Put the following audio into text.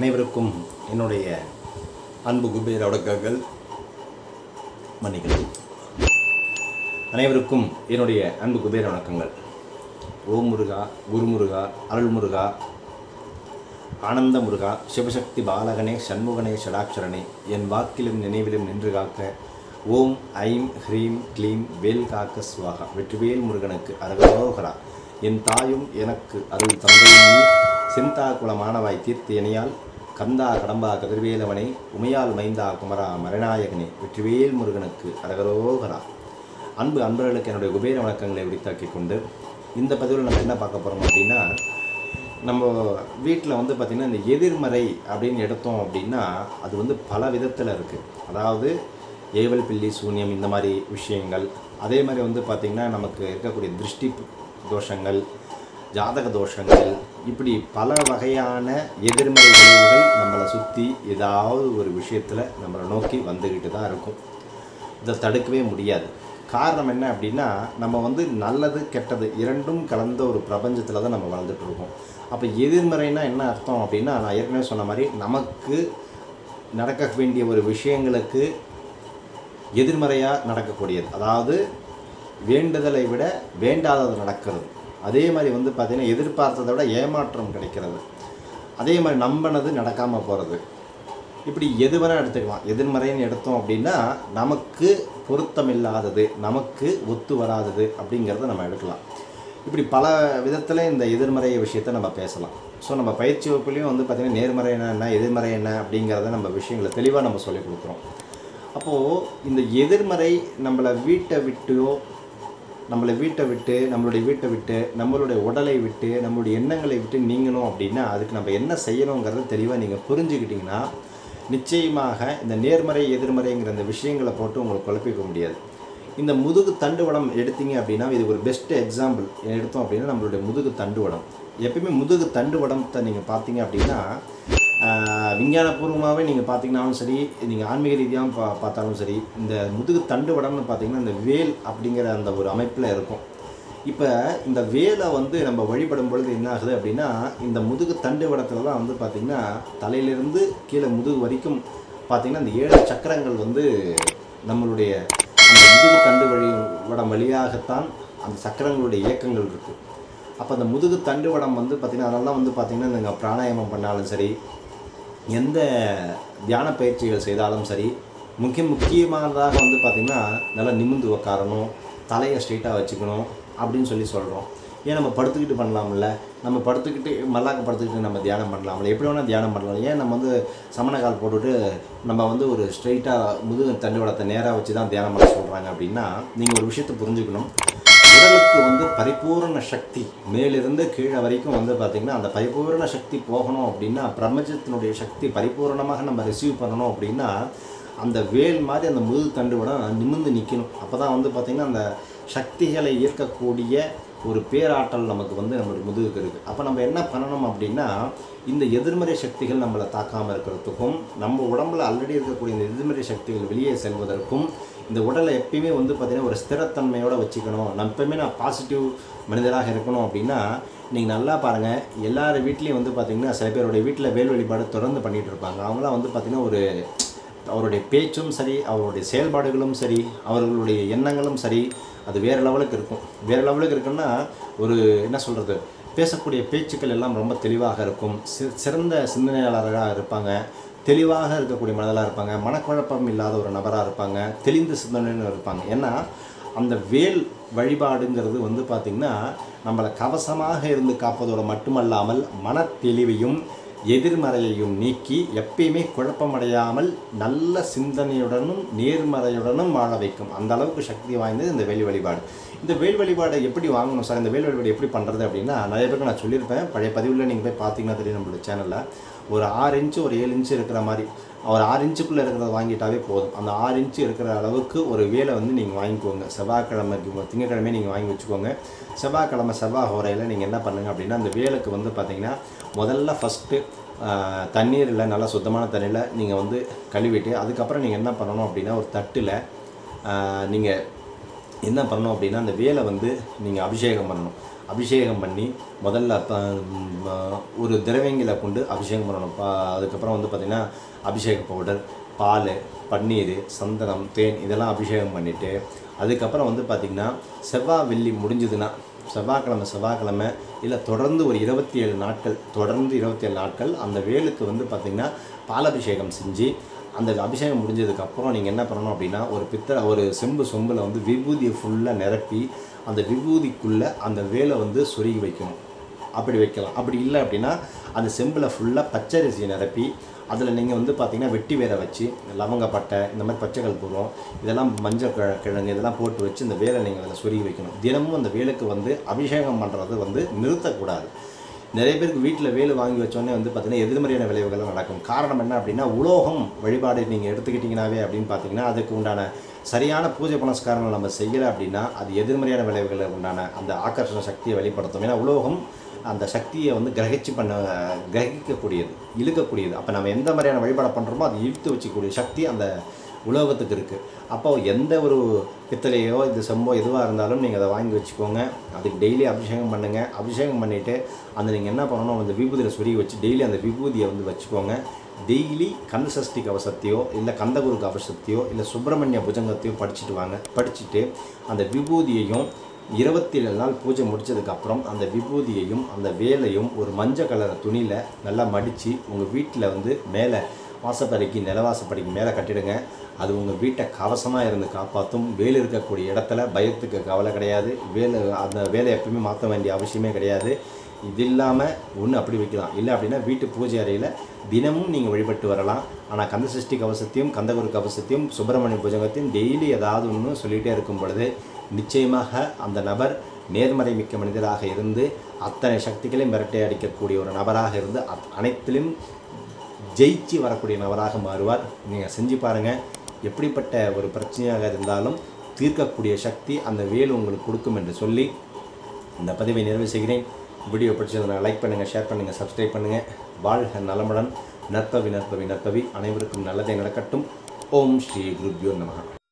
அனைவருக்கும் என்னுடைய அன்பு குபேர வணக்கங்கள் மன்னிக்கிறது அனைவருக்கும் என்னுடைய அன்பு குபேர வணக்கங்கள் ஓம் முருகா குருமுருகா அருள்முருகா ஆனந்த முருகா சிவசக்தி பாலகனே சண்முகனே ஷடாட்சரனே என் வாக்கிலும் நினைவிலும் நின்று காக்க ஓம் ஐம் ஹ்ரீம் க்ளீம் வேல் காக்க ஸ்வாகா வெற்றிவேல் முருகனுக்கு அரகரோகரா என் தாயும் எனக்கு அருள் தந்தையும் நீ செந்தா குலமானவாய் தீர்த்து இணையால் கந்தா கடம்பா கதிர்வேலவனே உமையால் மைந்தா குமரா மரநாயகனே வெற்றிவேல் முருகனுக்கு அரகரோகரா அன்பு அன்பர்களுக்கு என்னுடைய குபேர வணக்கங்களை உரித்தாக்கி கொண்டு இந்த பதிவில் நம்ம என்ன பார்க்க போகிறோம் அப்படின்னா நம்ம வீட்டில் வந்து பார்த்திங்கன்னா இந்த எதிர்மறை அப்படின்னு எடுத்தோம் அப்படின்னா அது வந்து பல விதத்தில் இருக்குது அதாவது ஏவல் பில்லி சூன்யம் இந்த மாதிரி விஷயங்கள் அதே மாதிரி வந்து பார்த்திங்கன்னா நமக்கு இருக்கக்கூடிய திருஷ்டி தோஷங்கள் ஜாதக தோஷங்கள் இப்படி பல வகையான எதிர்மறை விளைவுகள் நம்மளை சுற்றி ஏதாவது ஒரு விஷயத்தில் நம்மளை நோக்கி வந்துக்கிட்டு தான் இருக்கும் இதை தடுக்கவே முடியாது காரணம் என்ன அப்படின்னா நம்ம வந்து நல்லது கெட்டது இரண்டும் கலந்த ஒரு பிரபஞ்சத்தில் தான் நம்ம வளர்ந்துட்டு இருக்கோம் அப்போ எதிர்மறைனா என்ன அர்த்தம் அப்படின்னா நான் ஏற்கனவே சொன்ன மாதிரி நமக்கு நடக்க வேண்டிய ஒரு விஷயங்களுக்கு எதிர்மறையாக நடக்கக்கூடியது அதாவது வேண்டுதலை விட வேண்டாதது நடக்கிறது அதே மாதிரி வந்து பார்த்திங்கன்னா எதிர்பார்த்ததை விட ஏமாற்றம் கிடைக்கிறது அதே மாதிரி நம்பினது நடக்காமல் போகிறது இப்படி எது வேணால் எடுத்துக்கலாம் எதிர்மறைன்னு எடுத்தோம் அப்படின்னா நமக்கு பொருத்தமில்லாதது நமக்கு ஒத்து வராதது அப்படிங்கிறத நம்ம எடுக்கலாம் இப்படி பல விதத்தில் இந்த எதிர்மறை விஷயத்தை நம்ம பேசலாம் ஸோ நம்ம பயிற்சி வகுப்புலேயும் வந்து பார்த்திங்கன்னா நேர்மறை என்ன என்ன எதிர்மறை என்ன அப்படிங்கிறத நம்ம விஷயங்களை தெளிவாக நம்ம சொல்லிக் கொடுக்குறோம் அப்போது இந்த எதிர்மறை நம்மளை வீட்டை விட்டோ நம்மளை வீட்டை விட்டு நம்மளுடைய வீட்டை விட்டு நம்மளுடைய உடலை விட்டு நம்மளுடைய எண்ணங்களை விட்டு நீங்கணும் அப்படின்னா அதுக்கு நம்ம என்ன செய்யணுங்கிறத தெளிவாக நீங்கள் புரிஞ்சுக்கிட்டிங்கன்னா நிச்சயமாக இந்த நேர்மறை எதிர்மறைங்கிற இந்த விஷயங்களை போட்டு உங்களுக்கு குழப்பிக்க முடியாது இந்த முதுகு தண்டுவடம் எடுத்தீங்க அப்படின்னா இது ஒரு பெஸ்ட் எக்ஸாம்பிள் எடுத்தோம் அப்படின்னா நம்மளுடைய முதுகு தண்டுவடம் எப்பயுமே முதுகு தண்டுவடத்தை நீங்கள் பார்த்தீங்க அப்படின்னா ஆஹ், விஞ்ஞானபூர்வமாகவே நீங்கள் பார்த்தீங்கன்னாலும் சரி நீங்கள் ஆன்மீக ரீதியாகவும் பா பார்த்தாலும் சரி இந்த முதுகு தண்டுவடம்னு பார்த்தீங்கன்னா இந்த வேல் அப்படிங்கிற அந்த ஒரு அமைப்பில் இருக்கும் இப்போ இந்த வேலை வந்து நம்ம வழிபடும் பொழுது என்ன ஆகுது அப்படின்னா இந்த முதுகு தண்டு வடத்துல தான் வந்து பார்த்திங்கன்னா தலையிலிருந்து கீழே முதுகு வரைக்கும் பார்த்திங்கன்னா இந்த ஏழு சக்கரங்கள் வந்து நம்மளுடைய அந்த முதுகு தண்டு வழி வடம் வழியாகத்தான் அந்த சக்கரங்களுடைய இயக்கங்கள் இருக்குது அப்போ அந்த முதுகு தண்டு வடம் வந்து பார்த்திங்கன்னா அதனால தான் வந்து பார்த்திங்கன்னா நீங்கள் பிராணாயாமம் பண்ணாலும் சரி எந்த தியான பயிற்சிகள் செய்தாலும் சரி முக்கிய முக்கியமானதாக வந்து பார்த்திங்கன்னா நல்லா நிமிந்து உக்காரணும் தலையை ஸ்ட்ரெயிட்டாக வச்சுக்கணும் அப்படின்னு சொல்லி சொல்கிறோம் ஏன் நம்ம படுத்துக்கிட்டு பண்ணலாம்ல நம்ம படுத்துக்கிட்டு மல்லாக்க படுத்துக்கிட்டு நம்ம தியானம் பண்ணலாம்ல எப்படி வேணால் தியானம் பண்ணலாம் ஏன் நம்ம வந்து சமணக்கால் போட்டுட்டு நம்ம வந்து ஒரு ஸ்ட்ரெயிட்டாக முதுகு தண்டுவடத்தை நேராக வச்சு தான் தியானம் பண்ண சொல்கிறாங்க அப்படின்னா நீங்கள் ஒரு விஷயத்தை புரிஞ்சுக்கணும் உடலுக்கு வந்து பரிபூரண சக்தி மேலிருந்து கீழே வரைக்கும் வந்து பார்த்திங்கன்னா அந்த பரிபூரண சக்தி போகணும் அப்படின்னா பிரபஞ்சத்தினுடைய சக்தி பரிபூரணமாக நம்ம ரிசீவ் பண்ணணும் அப்படின்னா அந்த வேல் மாதிரி அந்த முதுகு தண்டுவடம் நிமிர்ந்து நிற்கணும் அப்போ தான் வந்து பார்த்திங்கன்னா அந்த சக்திகளை ஈர்க்கக்கூடிய ஒரு பேராற்றல் நமக்கு வந்து நம்மளுடைய முதுகுக்கு இருக்குது அப்போ நம்ம என்ன பண்ணணும் அப்படின்னா இந்த எதிர்மறை சக்திகள் நம்மளை தாக்காமல் இருக்கிறதுக்கும் நம்ம உடம்புல ஆல்ரெடி இருக்கக்கூடிய இந்த எதிர்மறை சக்திகள் வெளியே செல்வதற்கும் இந்த உடலை எப்பயுமே வந்து பார்த்திங்கன்னா ஒரு ஸ்திரத்தன்மையோடு வச்சுக்கணும் நம்ம எப்பயுமே நான் பாசிட்டிவ் மனிதராக இருக்கணும் அப்படின்னா நீங்கள் நல்லா பாருங்கள் எல்லார் வீட்லேயும் வந்து பார்த்திங்கன்னா சில பேருடைய வீட்டில் வேல் வழிபாடு தொடர்ந்து பண்ணிகிட்டு இருப்பாங்க அவங்களாம் வந்து பார்த்திங்கன்னா ஒரு அவருடைய பேச்சும் சரி அவருடைய செயல்பாடுகளும் சரி அவர்களுடைய எண்ணங்களும் சரி அது வேறு லெவலுக்கு இருக்கும் வேறு லெவலுக்கு இருக்குன்னா ஒரு என்ன சொல்கிறது பேசக்கூடிய பேச்சுக்கள் எல்லாம் ரொம்ப தெளிவாக இருக்கும் சி- சிறந்த சிந்தனையாளராக இருப்பாங்க தெளிவாக இருக்கக்கூடிய மனதலாக இருப்பாங்க மனக்குழப்பம் இல்லாத ஒரு நபராக இருப்பாங்க தெளிந்த சிந்தனைன்னு இருப்பாங்க ஏன்னா அந்த வேல் வழிபாடுங்கிறது வந்து பார்த்திங்கன்னா நம்மளை கவசமாக இருந்து காப்பதோடு மட்டுமல்லாமல் மன தெளிவையும் எதிர்மறையையும் நீக்கி எப்பயுமே குழப்பமடையாமல் நல்ல சிந்தனையுடனும் நேர்மறையுடனும் வாழ வைக்கும் அந்த அளவுக்கு சக்தி வாய்ந்தது இந்த வேல் வழிபாடு இந்த வேல் வழிபாடை எப்படி வாங்கணும் சார் இந்த வேல் வழிபாடு எப்படி பண்ணுறது அப்படின்னா நிறைய பேருக்கு நான் சொல்லியிருப்பேன் பழைய பதிவில் நீங்கள் போய் பார்த்தீங்கன்னா தெரியும் நம்மளோட சேனலில் ஒரு ஆறு இன்ச்சு ஒரு ஏழு இன்ச்சு இருக்கிற மாதிரி ஒரு ஆறு இன்ச்சுக்குள்ளே இருக்கிறத வாங்கிட்டாவே போதும் அந்த ஆறு இன்ச்சு இருக்கிற அளவுக்கு ஒரு வேலை வந்து நீங்கள் வாங்கிக்கோங்க செவ்வாய்க்கிழமைக்கு திங்கக்கிழமை நீங்கள் வாங்கி வச்சுக்கோங்க செவ்வாய்க்கிழமை செவ்வாய் ஹோரையில் நீங்கள் என்ன பண்ணுங்கள் அப்படின்னா அந்த வேலுக்கு வந்து பார்த்தீங்கன்னா முதல்ல ஃபஸ்ட்டு தண்ணீரில் நல்லா சுத்தமான தண்ணியில் நீங்கள் வந்து கழுவிட்டு அதுக்கப்புறம் நீங்கள் என்ன பண்ணணும் அப்படின்னா ஒரு தட்டில் நீங்கள் என்ன பண்ணணும் அப்படின்னா அந்த வேலை வந்து நீங்கள் அபிஷேகம் பண்ணணும் அபிஷேகம் பண்ணி முதல்ல ப- ம், ஒரு திரவியங்களை கொண்டு அபிஷேகம் பண்ணணும் பா அதுக்கப்புறம் வந்து பார்த்திங்கன்னா அபிஷேக பவுடர் பால் பன்னீர் சந்தனம் தேன் இதெல்லாம் அபிஷேகம் பண்ணிவிட்டு அதுக்கப்புறம் வந்து பார்த்திங்கன்னா செவ்வாய் வெள்ளி முடிஞ்சதுன்னா செவ்வாய்க்கிழமை செவ்வாய்க்கிழமை இல்லை தொடர்ந்து ஒரு இருபத்தி ஏழு நாட்கள் தொடர்ந்து இருபத்தி ஏழு நாட்கள் அந்த வேலுக்கு வந்து பார்த்திங்கன்னா பாலபிஷேகம் செஞ்சு அந்த அபிஷேகம் முடிஞ்சதுக்கப்புறம் நீங்கள் என்ன பண்ணணும் அப்படின்னா ஒரு பித்தளை ஒரு செம்பு சொம்பில் வந்து விபூதியை ஃபுல்லாக நிரப்பி அந்த விபூதிக்குள்ளே அந்த வேலை வந்து சொருகி வைக்கணும் அப்படி வைக்கலாம் அப்படி இல்லை அப்படின்னா அந்த செம்பில் ஃபுல்லாக பச்சரிசியை நிரப்பி அதில் நீங்கள் வந்து பார்த்தீங்கன்னா வெட்டி வேரை வச்சு லவங்கப்பட்டை இந்த மாதிரி பச்சைகள் பூர்வம் இதெல்லாம் மஞ்சள் கிழ- கிழங்கு இதெல்லாம் போட்டு வச்சு இந்த வேலை நீங்கள் அதில் சொருகி வைக்கணும் தினமும் அந்த வேலுக்கு வந்து அபிஷேகம் பண்ணுறது வந்து நிறுத்தக்கூடாது நிறைய பேருக்கு வீட்டில் வேலு வாங்கி வச்சோடனே வந்து பார்த்தீங்கன்னா எதிர்மறையான விளைவுகள் நடக்கும் காரணம் என்ன அப்படின்னா உலோகம் வழிபாடு நீங்கள் எடுத்துக்கிட்டிங்கனாவே அப்படின்னு பார்த்தீங்கன்னா அதுக்கு உண்டான சரியான பூஜை புனஸ்காரங்கள் நம்ம செய்யலை அப்படின்னா அது எதிர்மறையான விளைவுகளை உண்டான அந்த ஆக்கர்ஷண சக்தியை வெளிப்படுத்தும் ஏன்னா உலோகம் அந்த சக்தியை வந்து கிரகிச்சு பண்ண கிரகிக்கக்கூடியது இழுக்கக்கூடியது அப்போ நம்ம எந்த மாதிரியான வழிபாடை பண்ணுறோமோ அது இழுத்து வச்சுக்கூடிய சக்தி அந்த உலோகத்துக்கு இருக்குது அப்போ எந்த ஒரு பித்தளையோ இது செம்போ எதுவாக இருந்தாலும் நீங்கள் அதை வாங்கி வச்சுக்கோங்க அதுக்கு டெய்லி அபிஷேகம் பண்ணுங்கள் அபிஷேகம் பண்ணிவிட்டு அந்த நீங்கள் என்ன பண்ணணும் அந்த விபூதியில் சொருகி வச்சு டெய்லி அந்த விபூதியை வந்து வச்சுக்கோங்க டெய்லி கந்த சஷ்டி கவசத்தையோ இல்லை கந்தகுரு கவசத்தையோ இல்லை சுப்பிரமணிய புஜங்கத்தையோ படிச்சுட்டு வாங்க படிச்சுட்டு அந்த விபூதியையும் இருபத்தி ஏழு நாள் பூஜை முடிச்சதுக்கப்புறம் அந்த விபூதியையும் அந்த வேலையும் ஒரு மஞ்சள் கலர் துணியில் நல்லா மடித்து உங்கள் வீட்டில் வந்து மேலே வாசப்படிக்கு நிலவாசப்படிக்கு மேலே கட்டிடுங்க அது உங்கள் வீட்டை கவசமாக இருந்து காப்பாற்றும் வேல் இருக்கக்கூடிய இடத்துல பயத்துக்கு கவலை கிடையாது வேலை அந்த வேலை எப்பயுமே மாற்ற வேண்டிய அவசியமே கிடையாது இது இல்லாமல் ஒன்று அப்படி வைக்கலாம் இல்லை அப்படின்னா வீட்டு பூஜை அறையில் தினமும் நீங்கள் வழிபட்டு வரலாம் ஆனால் கந்த சஷ்டி கவசத்தையும் கந்தகுரு கவசத்தையும் சுப்பிரமணிய புஜங்கத்தையும் டெய்லி ஏதாவது ஒன்று சொல்லிகிட்டே இருக்கும் பொழுது நிச்சயமாக அந்த நபர் நேர்மறை மிக்க மனிதராக இருந்து அத்தனை சக்திகளையும் மிரட்டை அடிக்கக்கூடிய ஒரு நபராக இருந்து அத்- அனைத்திலும் ஜெயிச்சு வரக்கூடிய நபராக மாறுவார் நீங்கள் செஞ்சு பாருங்கள் எப்படிப்பட்ட ஒரு பிரச்சனையாக இருந்தாலும் தீர்க்கக்கூடிய சக்தி அந்த வேலு உங்களுக்கு கொடுக்கும் என்று சொல்லி இந்த பதிவை நிறைவு செய்கிறேன் வீடியோ பிடிச்சதுனா லைக் பண்ணுங்கள் ஷேர் பண்ணுங்கள் சப்ஸ்கிரைப் பண்ணுங்கள் வாழ்க நலமுடன் நற்பவி நற்பவி நற்பவி அனைவருக்கும் நல்லதே நடக்கட்டும் ஓம் ஸ்ரீ குருப்யோ நமகா